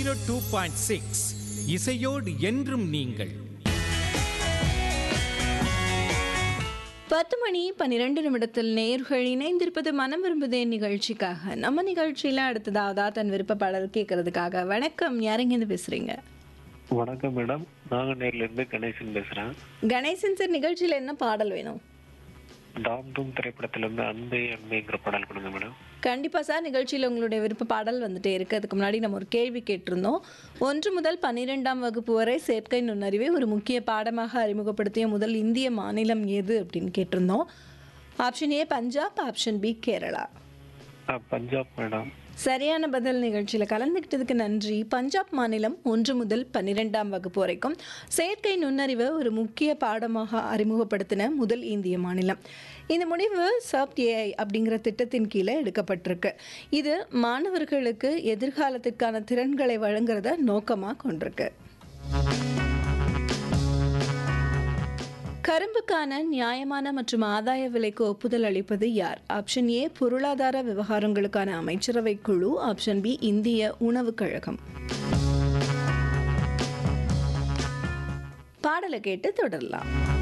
zero two point six இசையோடு என்றும் நீங்கள் பத்து மணி பன்னிரெண்டு நிமிடத்தில் நேர்கள் இணைந்திருப்பது மனம் விரும்புதே நிகழ்ச்சிக்காக நம்ம நிகழ்ச்சியில அடுத்ததாவதா தன் விருப்ப பாடல் கேட்கறதுக்காக வணக்கம் யாருங்க பேசுறீங்க வணக்கம் மேடம் நாகநேர்ல இருந்து கணேசன் பேசுறேன் கணேசன் சார் நிகழ்ச்சியில என்ன பாடல் வேணும் டாம் டூம் திரைப்படத்துல இருந்து அன்பே அன்பேங்கிற பாடல் கொடுங்க மேடம் கண்டிப்பா சார் நிகழ்ச்சியில் உங்களுடைய விருப்ப பாடல் வந்துட்டே இருக்கு அதுக்கு முன்னாடி நம்ம ஒரு கேள்வி கேட்டிருந்தோம் ஒன்று முதல் பன்னிரெண்டாம் வகுப்பு வரை செயற்கை நுண்ணறிவை ஒரு முக்கிய பாடமாக அறிமுகப்படுத்திய முதல் இந்திய மாநிலம் எது அப்படின்னு கேட்டிருந்தோம் option A Punjab option B Kerala ஆ, பஞ்சாப் மேடம் சரியான பதில் நிகழ்ச்சியில் கலந்துக்கிட்டதுக்கு நன்றி பஞ்சாப் மாநிலம் ஒன்று முதல் பன்னிரெண்டாம் வகுப்பு வரைக்கும் செயற்கை நுண்ணறிவை ஒரு முக்கிய பாடமாக அறிமுகப்படுத்தின முதல் இந்திய மாநிலம் இந்த முடிவு சாப்ட் ஏஐ அப்படிங்கிற திட்டத்தின் கீழே எடுக்கப்பட்டிருக்கு இது மாணவர்களுக்கு எதிர்காலத்திற்கான திறன்களை வழங்குறத நோக்கமாக கொண்டிருக்கு கரும்புக்கான நியாயமான மற்றும் ஆதாய விலைக்கு ஒப்புதல் அளிப்பது யார் ஆப்ஷன் ஏ பொருளாதார விவகாரங்களுக்கான அமைச்சரவை குழு ஆப்ஷன் பி இந்திய உணவுக் கழகம் பாடலை கேட்டு தொடரலாம்